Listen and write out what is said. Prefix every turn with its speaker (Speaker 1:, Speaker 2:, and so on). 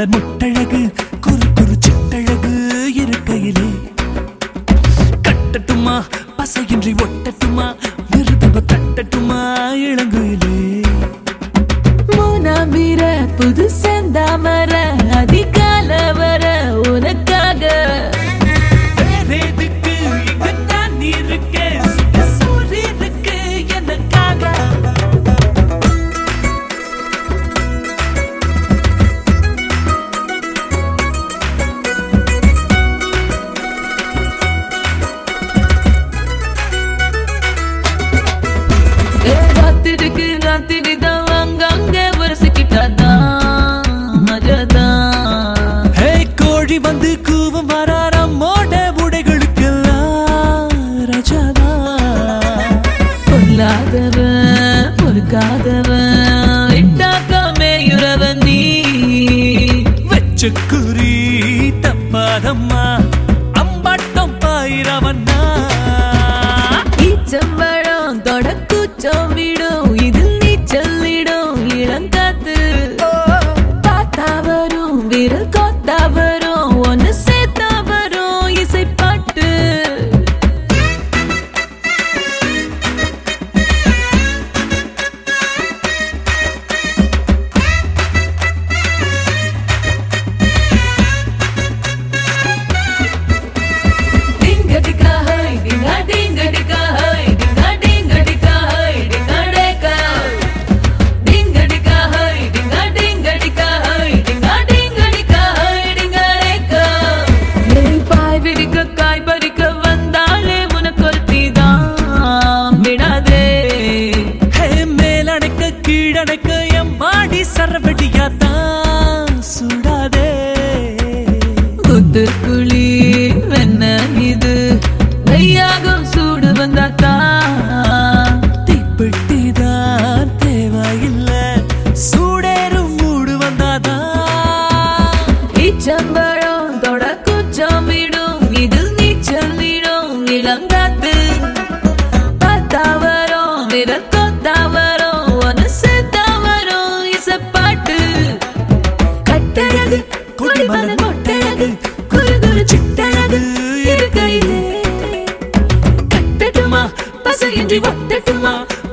Speaker 1: மலர் முட்டழகு குறு குறு சிட்டழகு இருக்கையிலே கட்டட்டுமா பசையின்றி ஒட்டட்டுமா மிருதம்ப தட்டட்டுமா இளங்குயிலே
Speaker 2: மூணாம்பிர புது செந்தாமர அதிகால வர உனக்காக
Speaker 1: வேறேதுக்கு இங்க நான் இருக்கேன் சுட சூரியனுக்கு எனக்காக
Speaker 2: ஏ, காத்திருக்கு காத்திரிதான் அங்கங்க வரசிக்கிட்டாதான் மஜாதான்
Speaker 1: ஹே கோழி வந்து கூவும் வராரம் மோட உடைகளுக்கெல்லாம் ரஜாதா
Speaker 2: பொல்லாதவன் பொறுக்காதவன் விட்டாக்காமே யுறவன் நீ
Speaker 1: வச்ச குறி தப்பாதம்மா அம்பாட்டம் பாயிரவண்ணா
Speaker 2: ஈச்சம்பழம் தொடக்கூச்சம் விடும் இதில் நீ சொல்லிடும் இளங்காத்து பார்த்தா வரும் விரல் கோத்தா வரும் ஒன்னு சேர்த்தா வரும் இசைப்பாட்டு டிங்கடிக்கா ஹை டிங்கா டிங்கடிக்கா ஹை டிங்கா டிங்கடிக்கா ஹை டிங்கா டேக்கா டிங்கடிக்கா ஹை டிங்கா டிங்கடிக்கா ஹை டிங்கா டிங்கடிக்கா ஹை டிங்கா டேக்கா ஏய் பாய் விரிக்க காய் பறிக்க வந்தாலே உனக்கு ஒருத்திதான் விடாதே
Speaker 1: ஹே மேலணைக்க கீழணைக்க எம் மாடி சரவெடியாத்தான் சுடாதே
Speaker 2: குத்துக்குழி வெண்ண இது மெய்யாகும் சூடு வந்தாத்தா
Speaker 1: தீப்பெட்டிதான் தேவையில்ல சூடேறும் மூடு வந்தாதான்
Speaker 2: இச்சம்பழம் தொடக்குச்சம் விடும் இதில் நீச்சல் விடும் இளங்காத்து பார்த்தா வரும் விரல் கொத்தா வரும் ஒன்னு சேர்த்தா வரும் இசப்பாட்டு கட்டழகு குடிமன கொட்டழகு குறு குறு சிட்டழகு இருக்கையிலே கட்டட்டுமா பசையின்றி ஒட்டட்டுமா